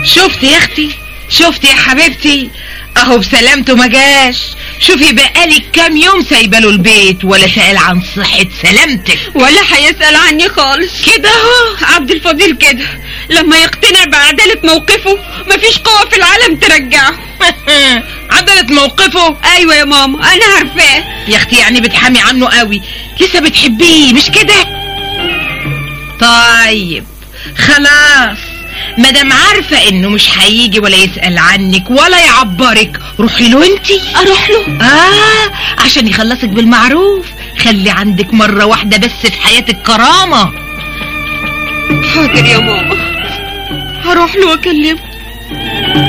شفتي يا اختي شفتي يا حبيبتي اهو بسلامته ما جاش شوفي بقالك كام يوم سايبه له البيت ولا سأل عن صحة سلامتك ولا هيسأل عني خالص كده اهو عبد الفضيل كده لما يقتنع بعدالة موقفه مفيش قوة في العالم ترجعه عدلت موقفه ايوه يا ماما انا عارفاه يا اختي يعني بتحامي عنه قوي لسه بتحبيه مش كده طيب خلاص مادام عارفة انه مش هيجي ولا يسأل عنك ولا يعبرك روحي له انتي اروح له اه عشان يخلصك بالمعروف خلي عندك مرة واحدة بس في حياتك كرامة حاضر يا ماما هروح له واكلمه